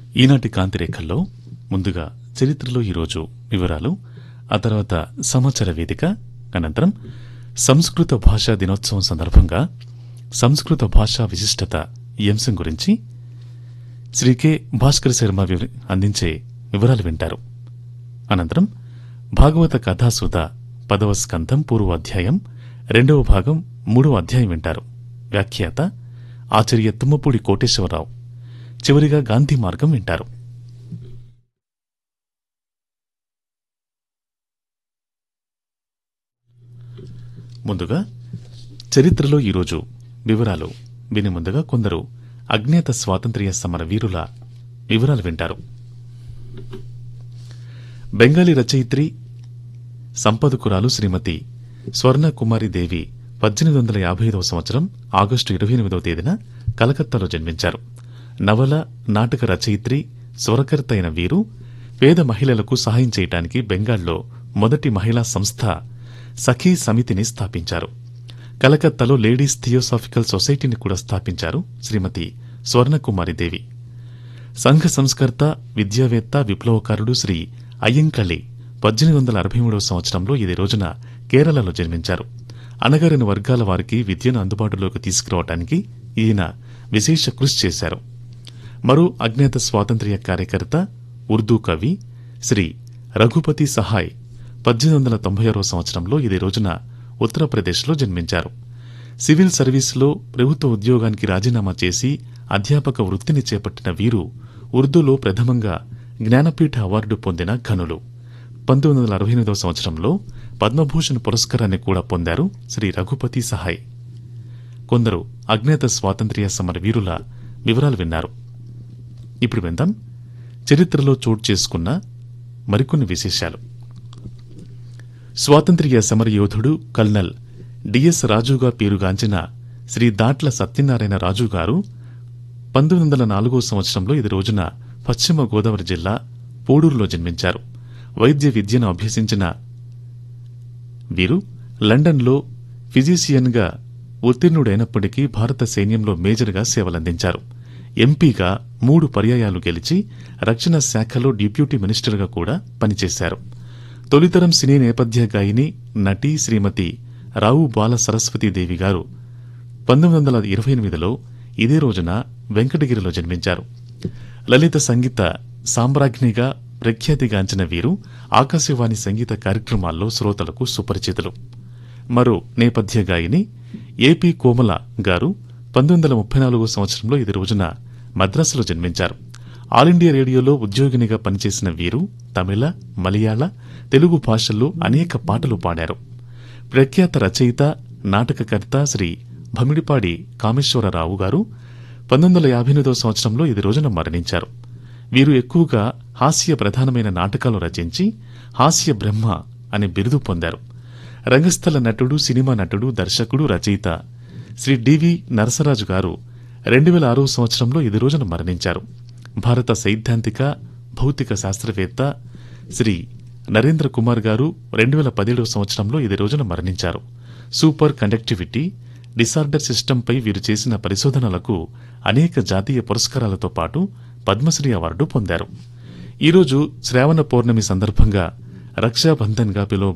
ఈనాటి కాంతిరేఖల్లో ముందుగా చరిత్రలో ఈరోజు వివరాలు ఆ తర్వాత సమాచార వేదిక అనంతరం సంస్కృత భాషా దినోత్సవం సందర్భంగా సంస్కృత భాషా విశిష్టత ఈ అంశం గురించి శ్రీ కె భాస్కర్ శర్మ వివ- అందించే వివరాలు వింటారు అనంతరం భాగవత కథాసుధ పదవ స్కంధం పూర్వ అధ్యాయం రెండవ భాగం మూడవ అధ్యాయం వింటారు వ్యాఖ్యాత ఆచార్య తుమ్మపూడి కోటేశ్వరరావు చివరిగా గాంధీ మార్గం వింటారు ముందుగా చరిత్రలో ఈరోజు వివరాలు విని ముందుగా కొందరు అజ్ఞాత స్వాతంత్ర్య సమర వీరుల వివరాలు వింటారు బెంగాలీ రచయిత్రి సంపదకురాలు శ్రీమతి స్వర్ణ కుమారి దేవి పద్దెనిమిది వందల యాభై ఐదవ సంవత్సరం ఆగస్టు ఇరవై ఎనిమిదవ తేదీన కలకత్తాలో జన్మించారు నవల నాటక రచయిత్రి స్వరకర్త అయిన వీరు పేద మహిళలకు సహాయం చేయడానికి బెంగాల్లో మొదటి మహిళా సంస్థ సఖీ సమితిని స్థాపించారు కలకత్తాలో లేడీస్ థియోసాఫికల్ సొసైటీని కూడా స్థాపించారు శ్రీమతి స్వర్ణకుమారి దేవి సంఘ సంస్కర్త విద్యావేత్త విప్లవకారుడు శ్రీ అయ్యంకళి పద్దెనిమిది వందల అరవై మూడవ సంవత్సరంలో ఇది రోజున కేరళలో జన్మించారు అణగారిన వర్గాల వారికి విద్యను అందుబాటులోకి తీసుకురావడానికి ఈయన విశేష కృషి చేశారు మరో అజ్ఞాత స్వాతంత్ర్య కార్యకర్త ఉర్దూ కవి శ్రీ రఘుపతి సహాయ్ పద్దెనిమిది వందల తొంభై ఆరో సంవత్సరంలో ఇది రోజున ఉత్తరప్రదేశ్లో జన్మించారు సివిల్ సర్వీసులో ప్రభుత్వ ఉద్యోగానికి రాజీనామా చేసి అధ్యాపక వృత్తిని చేపట్టిన వీరు ఉర్దూలో ప్రథమంగా జ్ఞానపీఠ అవార్డు పొందిన ఘనులు పంతొమ్మిది వందల అరవై ఎనిమిదవ సంవత్సరంలో పద్మభూషణ్ పురస్కారాన్ని కూడా పొందారు శ్రీ రఘుపతి సహాయ్ కొందరు అజ్ఞాత స్వాతంత్ర్య సమర వీరుల వివరాలు విన్నారు ఇప్పుడు విందాం చరిత్రలో చోటు చేసుకున్న మరికొన్ని విశేషాలు స్వాతంత్ర్య సమరయోధుడు కల్నల్ డిఎస్ రాజుగా పేరుగాంచిన శ్రీ దాట్ల సత్యనారాయణ రాజు గారు పంతొమ్మిది వందల నాలుగో సంవత్సరంలో ఇది రోజున పశ్చిమ గోదావరి జిల్లా పోడూరులో జన్మించారు వైద్య విద్యను అభ్యసించిన వీరు లండన్లో ఫిజిషియన్గా ఉత్తీర్ణుడైనప్పటికీ భారత సైన్యంలో మేజర్గా సేవలందించారు ఎంపీగా మూడు పర్యాయాలు గెలిచి రక్షణ శాఖలో డిప్యూటీ మినిస్టర్గా కూడా పనిచేశారు తొలితరం సినీ నేపథ్య గాయని నటి శ్రీమతి రావు బాల సరస్వతీదేవి గారు పంతొమ్మిది వందల ఇరవై ఎనిమిదిలో ఇదే రోజున వెంకటగిరిలో జన్మించారు లలిత సంగీత సామ్రాజ్ఞిగా ప్రఖ్యాతిగాంచిన వీరు ఆకాశవాణి సంగీత కార్యక్రమాల్లో శ్రోతలకు సుపరిచితులు మరో నేపథ్య గాయని ఏపీ కోమల గారు పంతొమ్మిది వందల ముప్పై నాలుగో సంవత్సరంలో ఇది రోజున మద్రాసులో జన్మించారు ఆల్ ఇండియా రేడియోలో ఉద్యోగినిగా పనిచేసిన వీరు తమిళ మలయాళ తెలుగు భాషల్లో అనేక పాటలు పాడారు ప్రఖ్యాత రచయిత నాటకకర్త శ్రీ భమిడిపాడి కామేశ్వరరావు గారు పంతొమ్మిది వందల యాభై ఎనిమిదవ సంవత్సరంలో ఇది రోజున మరణించారు వీరు ఎక్కువగా హాస్య ప్రధానమైన నాటకాలు రచించి హాస్య బ్రహ్మ అనే బిరుదు పొందారు రంగస్థల నటుడు సినిమా నటుడు దర్శకుడు రచయిత శ్రీ డివి నరసరాజు గారు రెండు వేల ఆరో సంవత్సరంలో ఇది రోజున మరణించారు భారత సైద్ధాంతిక భౌతిక శాస్త్రవేత్త శ్రీ నరేంద్ర కుమార్ గారు రెండు వేల పదిహేడవ సంవత్సరంలో ఇది రోజున మరణించారు సూపర్ కండక్టివిటీ డిసార్డర్ సిస్టంపై వీరు చేసిన పరిశోధనలకు అనేక జాతీయ పురస్కారాలతో పాటు పద్మశ్రీ అవార్డు పొందారు ఈరోజు శ్రావణ పౌర్ణమి సందర్భంగా రక్షాబంధన్గా పిలువ